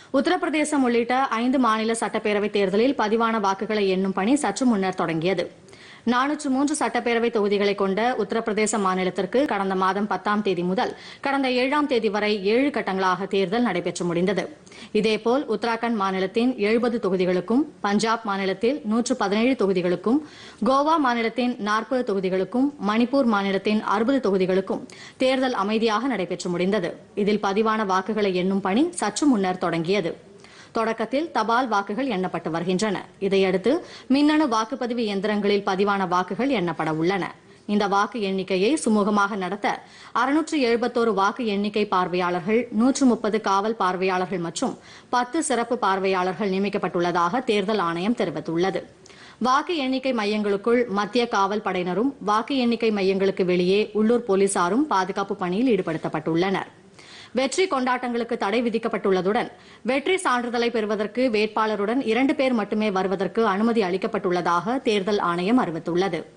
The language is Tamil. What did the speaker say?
உத்தரப்பிரதேசம் உள்ளிட்ட ஐந்து மாநில சட்டப்பேரவைத் தேர்தலில் பதிவான வாக்குகளை எண்ணும் பணி சற்று முன்னர் தொடங்கியது நானூற்று மூன்று சட்டப்பேரவை தொகுதிகளை கொண்ட உத்தரப்பிரதேச மாநிலத்திற்கு கடந்த மாதம் பத்தாம் தேதி முதல் கடந்த ஏழாம் தேதி வரை ஏழு கட்டங்களாக தேர்தல் நடைபெற்று முடிந்தது இதேபோல் உத்தராகண்ட் மாநிலத்தின் எழுபது தொகுதிகளுக்கும் பஞ்சாப் மாநிலத்தில் நூற்று பதினேழு தொகுதிகளுக்கும் கோவா மாநிலத்தின் நாற்பது தொகுதிகளுக்கும் மணிப்பூர் மாநிலத்தின் அறுபது தொகுதிகளுக்கும் தேர்தல் அமைதியாக நடைபெற்று முடிந்தது இதில் பதிவான வாக்குகளை எண்ணும் பணி சற்று முன்னர் தொடங்கியது தொடக்கத்தில் தபால் வாக்குகள் எண்ணப்பட்டு வருகின்றன இதையடுத்து மின்னணு வாக்குப்பதிவு இயந்திரங்களில் பதிவான வாக்குகள் எண்ணப்பட உள்ளன இந்த வாக்கு எண்ணிக்கையை சுமூகமாக நடத்த அறுநூற்று எழுபத்தோரு வாக்கு எண்ணிக்கை பார்வையாளர்கள் நூற்று முப்பது காவல் பார்வையாளர்கள் மற்றும் பத்து சிறப்பு பார்வையாளர்கள் நியமிக்கப்பட்டுள்ளதாக தேர்தல் ஆணையம் தெரிவித்துள்ளது வாக்கு எண்ணிக்கை மையங்களுக்குள் மத்திய காவல் படையினரும் வாக்கு எண்ணிக்கை மையங்களுக்கு வெளியே உள்ளூர் போலீசாரும் பாதுகாப்பு பணியில் ஈடுபடுத்தப்பட்டுள்ளனர் வெற்றி கொண்டாட்டங்களுக்கு தடை விதிக்கப்பட்டுள்ளதுடன் வெற்றி சான்றிதழை பெறுவதற்கு வேட்பாளருடன் இரண்டு பேர் மட்டுமே வருவதற்கு அனுமதி அளிக்கப்பட்டுள்ளதாக தேர்தல் ஆணையம் அறிவித்துள்ளது